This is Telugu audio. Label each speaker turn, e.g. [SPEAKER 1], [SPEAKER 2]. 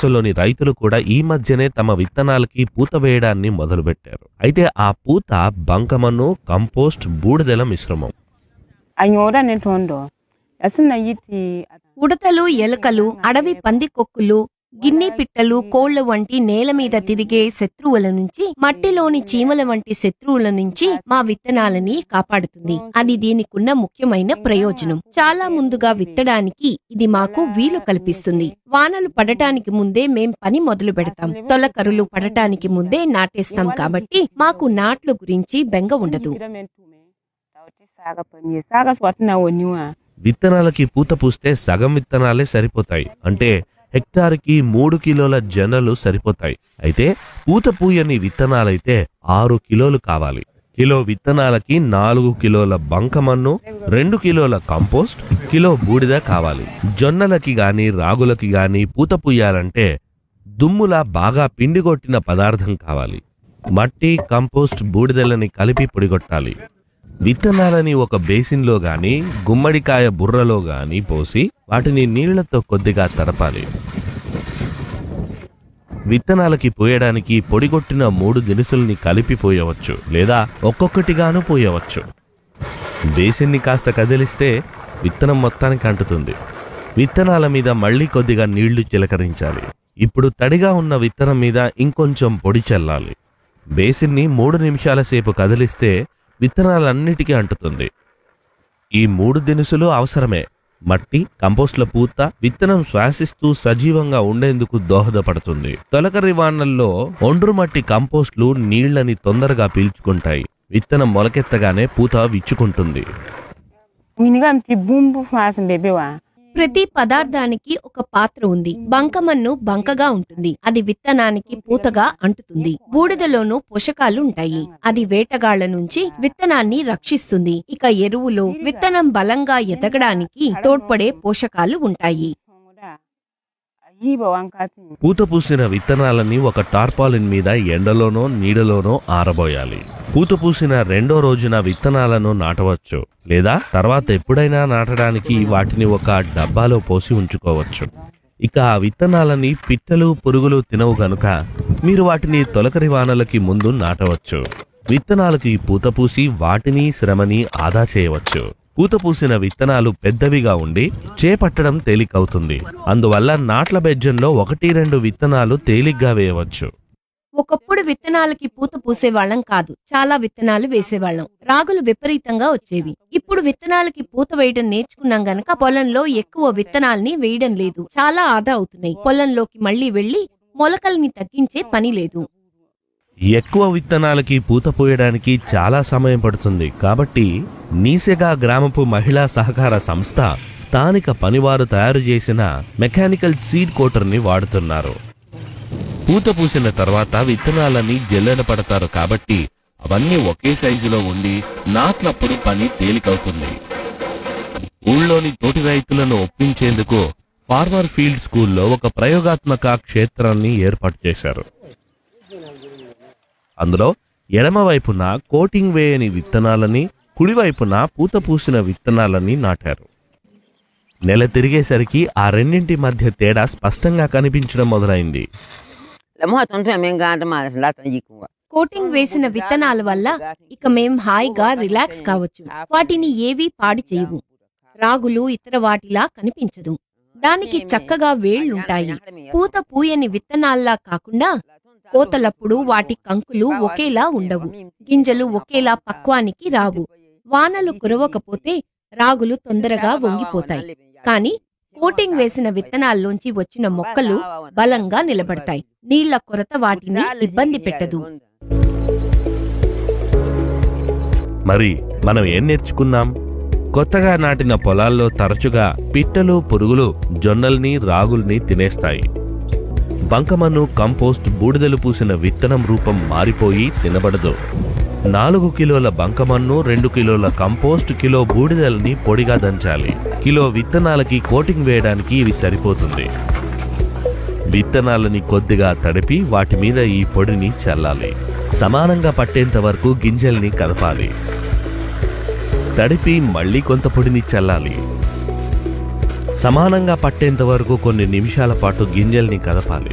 [SPEAKER 1] భారతదేశంలోని రైతులు కూడా ఈ మధ్యనే తమ విత్తనాలకి పూత వేయడాన్ని మొదలుపెట్టారు అయితే ఆ పూత బంకమన్ను కంపోస్ట్ బూడిదెల మిశ్రమం
[SPEAKER 2] a nyora ne tondo asina yiti
[SPEAKER 3] ఉడతలు ఎలుకలు అడవి పందికొక్కులు గిన్నె పిట్టలు కోళ్ల వంటి నేల మీద తిరిగే శత్రువుల నుంచి మట్టిలోని చీమల వంటి శత్రువుల నుంచి మా విత్తనాలని కాపాడుతుంది అది దీనికున్న ముఖ్యమైన ప్రయోజనం చాలా ముందుగా విత్తడానికి ఇది మాకు వీలు kల్పిస్తుంది వానలు పడటానికి ముందే మేం పని మొదలు పెడతాం తొలకరులు పడటానికి ముందే నాటేస్తాం కాబట్టి మాకు నాట్ల గురించి బెంగ ఉండదు
[SPEAKER 2] tauti saga panye saga swatna woniwa
[SPEAKER 1] విత్తనాలకి పూత పూస్తే సగం విత్తనాలే సరిపోతాయి అంటే హెక్టార్కి మూడు కిలోల జొన్నలు సరిపోతాయి అయితే పూత పూయని విత్తనాలైతే ఆరు కిలోలు కావాలి కిలో విత్తనాలకి నాలుగు కిలోల బంకమన్ను రెండు కిలోల కంపోస్ట్ కిలో బూడిద కావాలి జొన్నలకి గాని రాగులకి గాని పూత పూయాలంటే దుమ్ములా బాగా పిండిగొట్టిన పదార్థం కావాలి మట్టి కంపోస్ట్ బూడిదలని కలిపి పొడిగొట్టాలి విత్తనాలని ఒక బేసిన్లో గాని గుమ్మడికాయ బుర్రలో గాని పోసి వాటిని నీళ్లతో కొద్దిగా తడపాలి విత్తనాలకి పోయడానికి పొడిగొట్టిన మూడు దినుసుల్ని కలిపి పోయవచ్చు లేదా ఒక్కొక్కటిగాను పోయవచ్చు బేసిన్ని కాస్త కదిలిస్తే విత్తనం మొత్తానికి అంటుతుంది విత్తనాల మీద మళ్ళీ కొద్దిగా నీళ్లు చిలకరించాలి ఇప్పుడు తడిగా ఉన్న విత్తనం మీద ఇంకొంచెం పొడి చల్లాలి బేసిన్ని మూడు నిమిషాల సేపు కదిలిస్తే విత్తనాలన్నిటికీ అంటుతుంది ఈ మూడు దినుసులు అవసరమే మట్టి కంపోస్ట్ల పూత విత్తనం శ్వాసిస్తూ సజీవంగా ఉండేందుకు దోహదపడుతుంది తొలకరి వానల్లో ఒండ్రు మట్టి కంపోస్ట్లు నీళ్లని తొందరగా పీల్చుకుంటాయి విత్తనం మొలకెత్తగానే పూత విచ్చుకుంటుంది
[SPEAKER 2] miniga mti bumbu fas bebewa
[SPEAKER 3] ప్రతి పదార్థానికి ఒక పాత్ర ఉంది బంకమన్ను బంకగా ఉంటుంది అది విత్తనానికి పూతగా అంటుతుంది బూడిదలోనూ పోషకాలు ఉంటాయి అది వేటగాళ్ల నుంచి విత్తనాన్ని రక్షిస్తుంది ఇక ఎరువులో విత్తనం బలంగా ఎదగడానికి తోడ్పడే పోషకాలు ఉంటాయి
[SPEAKER 2] yiba wankati
[SPEAKER 1] పూత పూసిన విత్తనాలని ఒక టార్పాలిన్ మీద ఎండలోనో నీడలోనో ఆరబోయాలి పూత పూసిన రెండో రోజున విత్తనాలను నాటవచ్చు లేదా తర్వాత ఎప్పుడైనా నాటడానికి వాటిని ఒక డబ్బాలో పోసి ఉంచుకోవచ్చు ఇక ఆ విత్తనాలని పిట్టలు పురుగులు తినవు గనుక మీరు వాటిని తొలకరి వానలకి ముందు నాటవచ్చు విత్తనాలకి పూత పూసి వాటిని శ్రమని ఆదా చేయవచ్చు పూత పూసిన విత్తనాలు పెద్దవిగా ఉండి చేపట్టడం తేలికవుతుంది అందువల్ల నాట్ల బెజ్జంలో ఒకటి రెండు విత్తనాలు తేలిగ్గా వేయవచ్చు
[SPEAKER 3] ఒకప్పుడు విత్తనాలకి పూత పూసేవాళ్ళం కాదు చాలా విత్తనాలు వేసేవాళ్ళం రాగులు విపరీతంగా వచ్చేవి ఇప్పుడు విత్తనాలకి పూత వేయడం నేర్చుకున్నాం గనక పొలంలో ఎక్కువ విత్తనాల్ని వేయడం లేదు చాలా ఆదా అవుతున్నాయి పొలంలోకి మళ్ళీ వెళ్లి మొలకల్ని తగ్గించే పని లేదు
[SPEAKER 1] ఎక్కువ విత్తనాలకి పూత పోయడానికి చాలా సమయం పడుతుంది కాబట్టి నీసెగా గ్రామపు మహిళా సహకార సంస్థ స్థానిక పనివారు తయారు చేసిన మెకానికల్ సీడ్ కోటర్ని వాడుతున్నారు పూత పూసిన తర్వాత విత్తనాలని జల్లెడ పడతారు కాబట్టి అవన్నీ ఒకే సైజులో ఉండి నాట్లప్పుడు పని తేలికవుతుంది ఊళ్ళోని తోటి రైతులను ఒప్పించేందుకు ఫార్మర్ ఫీల్డ్ స్కూల్లో ఒక ప్రయోగాత్మక క్షేత్రాన్ని ఏర్పాటు చేశారు అందులో ఎడమ వైపున కోటింగ్ వేయని విత్తనాలని కుడివైపున పూత పూసిన విత్తనాలని నాటారు నెల తిరిగేసరికి ఆ రెండింటి మధ్య తేడా స్పష్టంగా కనిపించడం మొదలైంది
[SPEAKER 4] la mo ton tu men ga da ma la tan yi ku
[SPEAKER 3] coating వేసిన విత్తనాల వల్ల ఇక మేం హాయిగా రిలాక్స్ కావచ్చు వాటిని ఏవీ పాడు చేయవు రాగులు ఇతర వాటిలా కనిపించదు దానికి చక్కగా వేళ్లుంటాయి పూత పూయని విత్తనాల్లా కాకుండా కోతలప్పుడు వాటి కంకులు ఒకేలా ఉండవు గింజలు ఒకేలా పక్వానికి రావు వానలు కురవకపోతే రాగులు తొందరగా వంగిపోతాయి కానీ కోటింగ్ వేసిన విత్తనాల్లోంచి వచ్చిన మొక్కలు బలంగా నిలబడతాయి నీళ్ల కొరత వాటిని ఇబ్బంది పెట్టదు
[SPEAKER 1] మరి మనం ఏం నేర్చుకున్నాం కొత్తగా నాటిన పొలాల్లో తరచుగా పిట్టలు పురుగులు జొన్నల్ని రాగుల్ని తినేస్తాయి బంకమన్ను కంపోస్ట్ బూడిదలు పూసిన విత్తనం రూపం మారిపోయి తినబడదు నాలుగు కిలోల బంకమన్ను రెండు కిలోల కంపోస్ట్ కిలో బూడిదల్ని పొడిగా దంచాలి కిలో విత్తనాలకి కోటింగ్ వేయడానికి ఇవి సరిపోతుంది విత్తనాలని కొద్దిగా తడిపి వాటి మీద ఈ పొడిని చల్లాలి సమానంగా పట్టేంత వరకు గింజల్ని కదపాలి తడిపి మళ్ళీ కొంత పొడిని చల్లాలి సమానంగా పట్టేంత వరకు కొన్ని నిమిషాల పాటు గింజల్ని కదపాలి